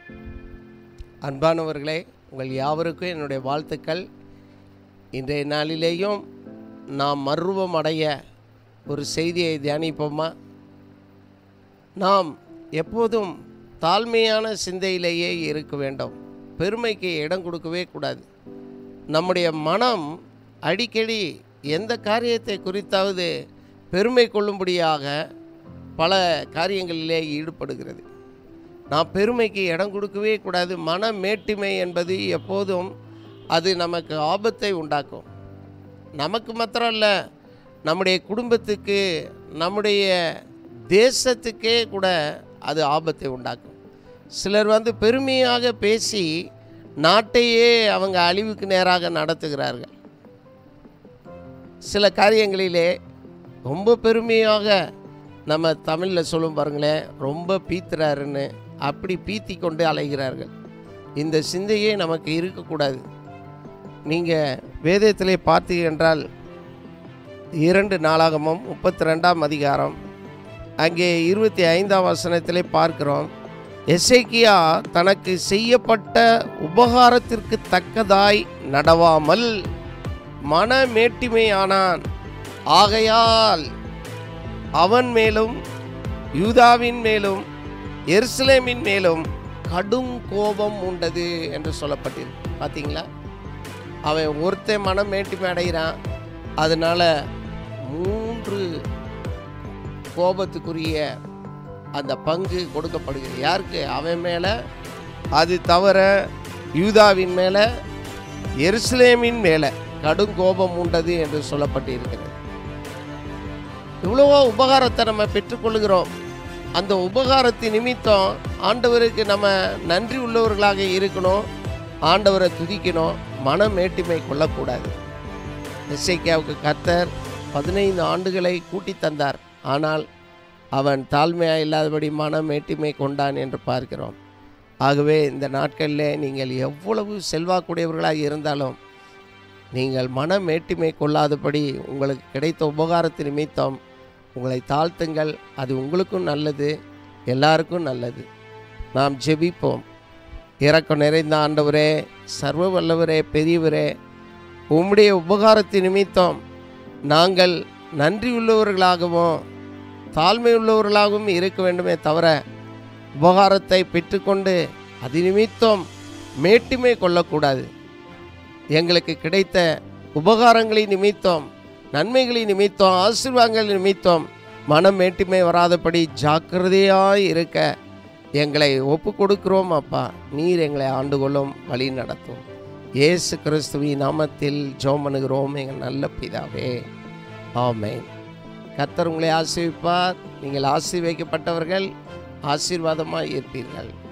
அன்பானவர்களே உங்கள் யாவருக்கும் என்னுடைய வாழ்த்துக்கள் இன்றைய நாளிலேயும் நாம் மர்வம் அடைய ஒரு செய்தியை தியானிப்போமா நாம் எப்போதும் தாழ்மையான சிந்தையிலேயே இருக்க வேண்டும் பெருமைக்கு இடம் கொடுக்கவே கூடாது நம்முடைய மனம் அடிக்கடி எந்த காரியத்தை குறித்தாவது பெருமை கொள்ளும்படியாக பல காரியங்களிலே ஈடுபடுகிறது நான் பெருமைக்கு இடம் கொடுக்கவே கூடாது மன மேட்டிமை என்பது எப்போதும் அது நமக்கு ஆபத்தை உண்டாக்கும் நமக்கு மாத்திரம் இல்லை நம்முடைய குடும்பத்துக்கு நம்முடைய தேசத்துக்கே கூட அது ஆபத்தை உண்டாக்கும் சிலர் வந்து பெருமையாக பேசி நாட்டையே அவங்க அழிவுக்கு நேராக நடத்துகிறார்கள் சில காரியங்களிலே ரொம்ப பெருமையாக நம்ம தமிழில் சொல்லும் பாருங்களேன் ரொம்ப பீத்துறாருன்னு அப்படி பீத்தி கொண்டு அலைகிறார்கள் இந்த சிந்தையே நமக்கு இருக்கக்கூடாது நீங்கள் வேதத்திலே பார்த்தீங்க என்றால் இரண்டு நாளாகமும் முப்பத்தி ரெண்டாம் அதிகாரம் அங்கே இருபத்தி ஐந்தாம் வசனத்திலே பார்க்கிறோம் எசேக்கியா தனக்கு செய்யப்பட்ட உபகாரத்திற்கு தக்கதாய் நடவாமல் மனமேட்டிமையானான் ஆகையால் அவன் மேலும் யூதாவின் மேலும் எருசலேமின் மேலும் கடும் கோபம் உண்டது என்று சொல்லப்பட்டிருக்கு பார்த்தீங்களா அவன் ஒருத்தன் மனம் மேட்டிமை அடைகிறான் அதனால் மூன்று கோபத்துக்குரிய அந்த பங்கு கொடுக்கப்படுகிறது யாருக்கு அவன் மேலே அது தவிர யூதாவின் மேலே எருசலேமின் மேலே கடும் கோபம் உண்டது என்று சொல்லப்பட்டிருக்கிறது இவ்வளவோ உபகாரத்தை நம்ம பெற்றுக்கொள்கிறோம் அந்த உபகாரத்தின் நிமித்தம் ஆண்டவருக்கு நம்ம நன்றி உள்ளவர்களாக இருக்கணும் ஆண்டவரை துதிக்கணும் மன மேட்டிமை கொள்ளக்கூடாது எஸ்ஐக்கியாவுக்கு கர்த்தர் பதினைந்து ஆண்டுகளை கூட்டி தந்தார் ஆனால் அவன் தாழ்மையாக இல்லாதபடி மன மேட்டிமை கொண்டான் என்று பார்க்கிறோம் ஆகவே இந்த நாட்களில் நீங்கள் எவ்வளவு செல்வாக்குடையவர்களாக இருந்தாலும் நீங்கள் மன மேட்டிமை கொள்ளாதபடி உங்களுக்கு கிடைத்த உபகாரத்து நிமித்தம் உங்களை தாழ்த்துங்கள் அது உங்களுக்கும் நல்லது எல்லாருக்கும் நல்லது நாம் ஜெபிப்போம் இறக்கம் நிறைந்த ஆண்டவரே சர்வ வல்லவரே பெரியவரே உம்முடைய உபகாரத்து நிமித்தம் நாங்கள் நன்றி உள்ளவர்களாகவும் தாழ்மை உள்ளவர்களாகவும் இருக்க வேண்டுமே தவிர உபகாரத்தை பெற்றுக்கொண்டு அது நிமித்தம் மேட்டுமை கொள்ளக்கூடாது எங்களுக்கு கிடைத்த உபகாரங்களின் நிமித்தம் நன்மைகளின் நிமித்தம் ஆசீர்வாதங்கள் நிமித்தம் மனம் மேட்டுமை வராதபடி ஜாக்கிரதையாய் இருக்க எங்களை ஒப்பு கொடுக்கிறோம் அப்பா நீர் எங்களை ஆண்டு கொள்ளும் வழி நடத்தும் இயேசு கிறிஸ்துவின் நாமத்தில் ஜெபம் பண்ணுகிறோம் எங்கள் நல்ல பிதாவே ஆமென் கர்த்தர் உங்களை ஆசீர்விப்பார் நீங்கள் ஆசீர்வதிக்கப்பட்டவர்கள் ஆசீர்வாதமாக இருப்பீர்கள்